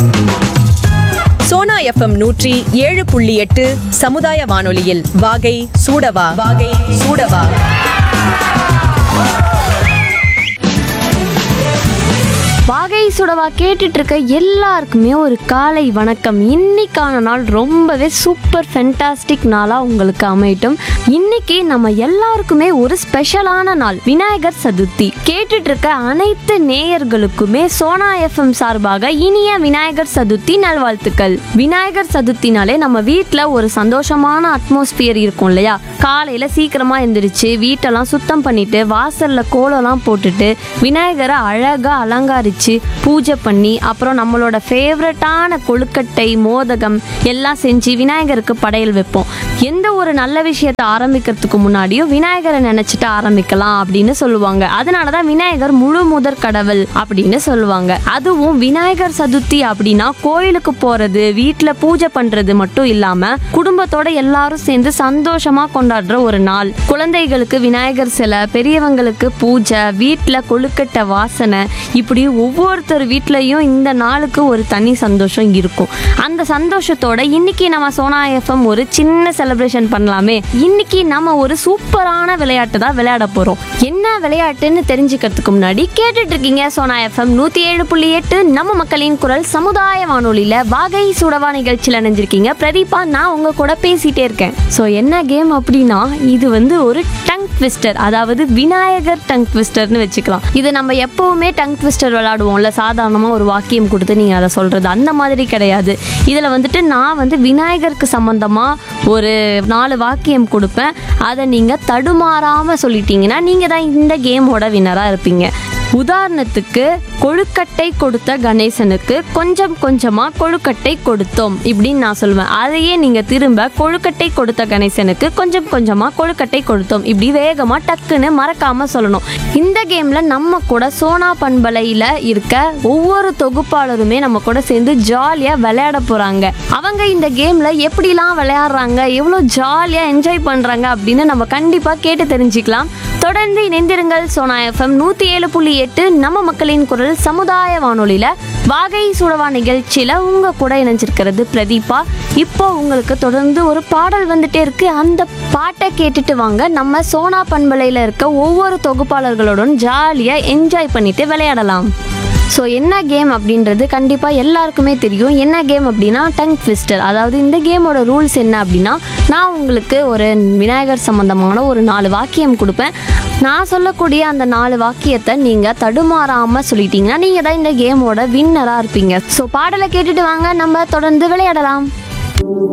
Sona FM நூற்றி ஏழு புள்ளி எட்டு சமுதாய வானொலியில் வாகை சூடவா வாகை சூடவா வாகை சுடவா கேட்டுட்டு இருக்க எல்லாருக்குமே ஒரு காலை வணக்கம் இன்னைக்கான நாள் ரொம்பவே சூப்பர் ஃபென்டாஸ்டிக் நாளாக உங்களுக்கு அமையட்டும் இன்னைக்கு நம்ம எல்லாருக்குமே ஒரு ஸ்பெஷலான நாள் விநாயகர் சதுர்த்தி கேட்டுட்டு இருக்க அனைத்து நேயர்களுக்குமே சோனா எஃப்எம் சார்பாக இனிய விநாயகர் சதுர்த்தி நல்வாழ்த்துக்கள் விநாயகர் சதுர்த்தினாலே நம்ம வீட்டில் ஒரு சந்தோஷமான அட்மாஸ்பியர் இருக்கும் இல்லையா காலையில் சீக்கிரமா எந்திரிச்சு வீட்டெல்லாம் சுத்தம் பண்ணிட்டு வாசல்ல கோலம்லாம் போட்டுட்டு விநாயகரை அழகா அலங்காரிச்சு பூஜை பண்ணி அப்புறம் நம்மளோட ஃபேவரட்டான கொழுக்கட்டை மோதகம் எல்லாம் செஞ்சு விநாயகருக்கு படையல் வைப்போம் எந்த ஒரு நல்ல விஷயத்தை ஆரம்பிக்கிறதுக்கு முன்னாடியும் விநாயகரை நினைச்சிட்டு ஆரம்பிக்கலாம் அப்படின்னு சொல்லுவாங்க அதனால தான் விநாயகர் முழு முதற் கடவுள் அப்படின்னு சொல்லுவாங்க அதுவும் விநாயகர் சதுர்த்தி அப்படின்னா கோயிலுக்கு போறது வீட்டில் பூஜை பண்றது மட்டும் இல்லாம குடும்பத்தோட எல்லாரும் சேர்ந்து சந்தோஷமா கொண்டாடுற ஒரு நாள் குழந்தைகளுக்கு விநாயகர் சிலை பெரியவங்களுக்கு பூஜை வீட்டில் கொழுக்கட்டை வாசனை இப்படி ஒவ்வொருத்தர் வீட்லயும் இந்த நாளுக்கு ஒரு தனி சந்தோஷம் இருக்கும் அந்த சந்தோஷத்தோட இன்னைக்கு நம்ம சோனா எஃப்எம் ஒரு சின்ன செலிப்ரேஷன் பண்ணலாமே இன்னைக்கு நம்ம ஒரு சூப்பரான விளையாட்டு தான் விளையாட போறோம் என்ன விளையாட்டுன்னு தெரிஞ்சுக்கிறதுக்கு முன்னாடி கேட்டுட்டு இருக்கீங்க சோனா எஃப்எம் நூத்தி ஏழு புள்ளி எட்டு நம்ம மக்களின் குரல் சமுதாய வானொலியில வாகை சுடவா நிகழ்ச்சியில் இணைஞ்சிருக்கீங்க பிரதீபா நான் உங்க கூட பேசிட்டே இருக்கேன் ஸோ என்ன கேம் அப்படின்னா இது வந்து ஒரு டங் ட்விஸ்டர் அதாவது விநாயகர் டங் ட்விஸ்டர்னு வச்சுக்கலாம் இது நம்ம எப்பவுமே டங் ட்விஸ்டர் விளையாடுவோம்ல சாதாரணமாக ஒரு வாக்கியம் கொடுத்து நீங்கள் அதை சொல்கிறது அந்த மாதிரி கிடையாது இதில் வந்துட்டு நான் வந்து விநாயகருக்கு சம்மந்தமாக ஒரு நாலு வாக்கியம் கொடுப்பேன் அதை நீங்கள் தடுமாறாமல் சொல்லிட்டீங்கன்னா நீங்கள் தான் இந்த கேமோட வின்னராக இருப்பீங்க உதாரணத்துக்கு கொழுக்கட்டை கொடுத்த கணேசனுக்கு கொஞ்சம் கொஞ்சமா கொழுக்கட்டை கொடுத்தோம் இப்படின்னு நான் சொல்லுவேன் அதையே நீங்க திரும்ப கொழுக்கட்டை கொடுத்த கணேசனுக்கு கொஞ்சம் கொஞ்சமா கொழுக்கட்டை கொடுத்தோம் இப்படி வேகமா டக்குன்னு மறக்காம சொல்லணும் இந்த கேம்ல நம்ம கூட சோனா பண்பலையில இருக்க ஒவ்வொரு தொகுப்பாளருமே நம்ம கூட சேர்ந்து ஜாலியா விளையாட போறாங்க அவங்க இந்த கேம்ல எப்படிலாம் விளையாடுறாங்க எவ்வளோ ஜாலியா என்ஜாய் பண்றாங்க அப்படின்னு நம்ம கண்டிப்பா கேட்டு தெரிஞ்சுக்கலாம் தொடர்ந்து இணைந்திருங்கள் சோனா எஃப்எம் நூத்தி ஏழு புள்ளி எட்டு நம்ம மக்களின் குரல் சமுதாய வானொலியில வாகை சுடவா நிகழ்ச்சியில உங்க கூட இணைஞ்சிருக்கிறது பிரதீபா இப்போ உங்களுக்கு தொடர்ந்து ஒரு பாடல் வந்துட்டே இருக்கு அந்த பாட்டை கேட்டுட்டு வாங்க நம்ம சோனா பண்பலையில இருக்க ஒவ்வொரு தொகுப்பாளர்களுடன் ஜாலியா என்ஜாய் பண்ணிட்டு விளையாடலாம் ஸோ என்ன கேம் அப்படின்றது கண்டிப்பாக எல்லாருக்குமே தெரியும் என்ன கேம் அப்படின்னா டங் ட்விஸ்டர் அதாவது இந்த கேமோட ரூல்ஸ் என்ன அப்படின்னா நான் உங்களுக்கு ஒரு விநாயகர் சம்பந்தமான ஒரு நாலு வாக்கியம் கொடுப்பேன் நான் சொல்லக்கூடிய அந்த நாலு வாக்கியத்தை நீங்கள் தடுமாறாமல் சொல்லிட்டீங்கன்னா நீங்கள் தான் இந்த கேமோட வின்னராக இருப்பீங்க ஸோ பாடலை கேட்டுட்டு வாங்க நம்ம தொடர்ந்து விளையாடலாம்